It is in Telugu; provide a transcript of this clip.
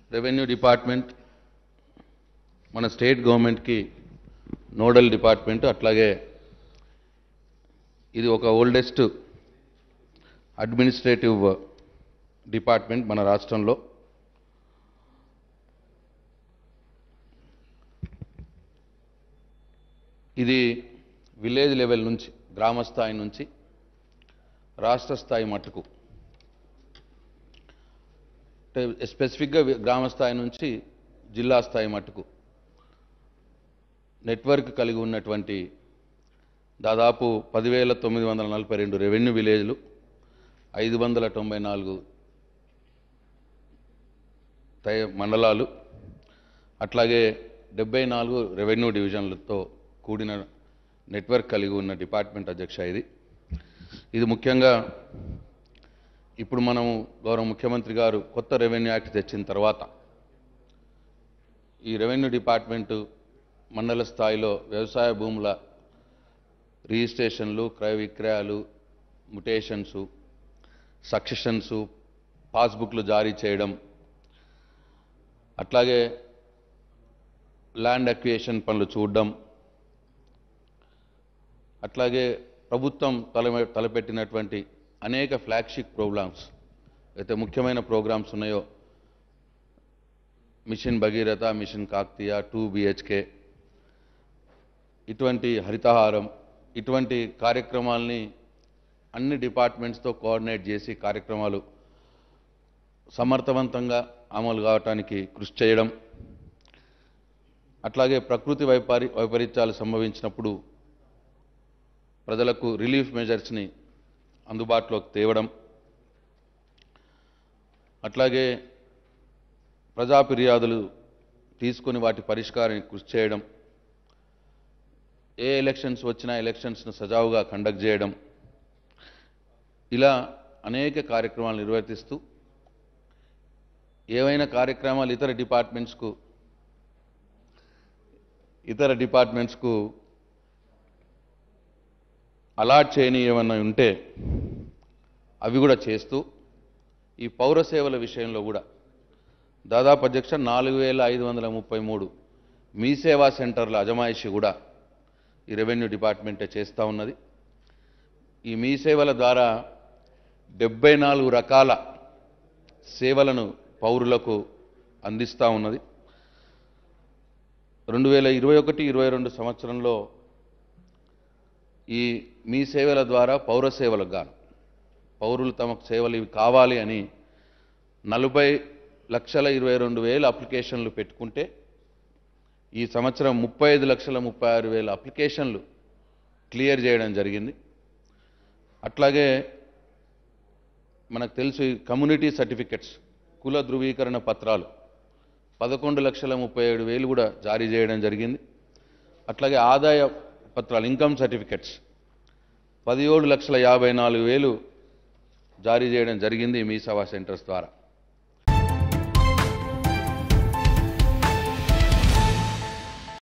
రెవెన్యూ డిపార్ట్మెంట్ మన స్టేట్ గవర్నమెంట్కి నోడల్ డిపార్ట్మెంట్ అట్లాగే ఇది ఒక ఓల్డెస్ట్ అడ్మినిస్ట్రేటివ్ డిపార్ట్మెంట్ మన రాష్ట్రంలో ఇది విలేజ్ లెవెల్ నుంచి గ్రామ స్థాయి నుంచి రాష్ట్ర స్థాయి మట్టుకు అంటే స్పెసిఫిక్గా వి- గ్రామ స్థాయి నుంచి జిల్లా స్థాయి మట్టుకు నెట్వర్క్ కలిగి ఉన్నటువంటి దాదాపు పదివేల తొమ్మిది వందల నలభై రెండు రెవెన్యూ విలేజ్లు ఐదు వందల తొంభై నాలుగు తయ మండలాలు అట్లాగే డెబ్బై నాలుగు రెవెన్యూ డివిజన్లతో కూడిన నెట్వర్క్ కలిగి ఉన్న డిపార్ట్మెంట్ అధ్యక్ష ఇది ఇది ముఖ్యంగా ఇప్పుడు మనము గౌరవ ముఖ్యమంత్రి గారు కొత్త రెవెన్యూ యాక్ట్ తెచ్చిన తర్వాత ఈ రెవెన్యూ డిపార్ట్మెంటు మండల స్థాయిలో వ్యవసాయ భూముల రిజిస్ట్రేషన్లు క్రయ విక్రయాలు ముటేషన్సు సక్సెషన్సు పాస్బుక్లు జారీ చేయడం అట్లాగే ల్యాండ్ అక్వియేషన్ పనులు చూడడం అట్లాగే ప్రభుత్వం తల తలపెట్టినటువంటి అనేక ఫ్లాగ్షిప్ ప్రోగ్రామ్స్ అయితే ముఖ్యమైన ప్రోగ్రామ్స్ ఉన్నాయో mission Bhagiratha mission Kakatiya two BHK ఇటువంటి హరితహారం ఇటువంటి కార్యక్రమాల్ని అన్ని డిపార్ట్మెంట్స్తో కోఆర్డినేట్ చేసి కార్యక్రమాలు సమర్థవంతంగా అమలు కావటానికి కృషి చేయడం అట్లాగే ప్రకృతి వైపరి వైపరీత్యాలు సంభవించినప్పుడు ప్రజలకు రిలీఫ్ మెజర్స్ని అందుబాటులోకి తేవడం అట్లాగే ప్రజా ఫిర్యాదులు తీసుకొని వాటి పరిష్కారానికి కృషి చేయడం ఏ ఎలక్షన్స్ వచ్చినా ఎలక్షన్స్ను సజావుగా కండక్ట్ చేయడం ఇలా అనేక కార్యక్రమాలు నిర్వర్తిస్తూ ఏవైనా కార్యక్రమాలు ఇతర డిపార్ట్మెంట్స్కు ఇతర డిపార్ట్మెంట్స్కు అలాట్ చేయని ఏమన్నా ఉంటే అవి కూడా చేస్తూ ఈ పౌర సేవల విషయంలో కూడా దాదాపు అధ్యక్ష నాలుగు వేల ఐదు వందల ముప్పై మూడు మీ సేవా సెంటర్ల అజమాయిషి కూడా ఈ రెవెన్యూ డిపార్ట్మెంటే చేస్తూ ఉన్నది ఈ మీ సేవల ద్వారా డెబ్బై నాలుగు రకాల సేవలను పౌరులకు అందిస్తూ ఉన్నది రెండు వేల ఇరవై ఒకటి ఇరవై రెండు సంవత్సరంలో ఈ మీ సేవల ద్వారా పౌర సేవలకు గాను పౌరులు తమకు సేవలు ఇవి కావాలి అని నలభై లక్షల ఇరవై రెండు వేల అప్లికేషన్లు పెట్టుకుంటే ఈ సంవత్సరం ముప్పై ఐదు లక్షల ముప్పై ఆరు వేల అప్లికేషన్లు క్లియర్ చేయడం జరిగింది అట్లాగే మనకు తెలుసు ఈ కమ్యూనిటీ సర్టిఫికెట్స్ కుల ధృవీకరణ పత్రాలు పదకొండు లక్షల ముప్పై ఏడు వేలు కూడా జారీ చేయడం జరిగింది అట్లాగే ఆదాయ పత్రాలు ఇన్కమ్ సర్టిఫికెట్స్ పదిహేడు లక్షల యాభై నాలుగు వేలు జారీ చేయడం జరిగింది మీ సభా సెంటర్స్ ద్వారా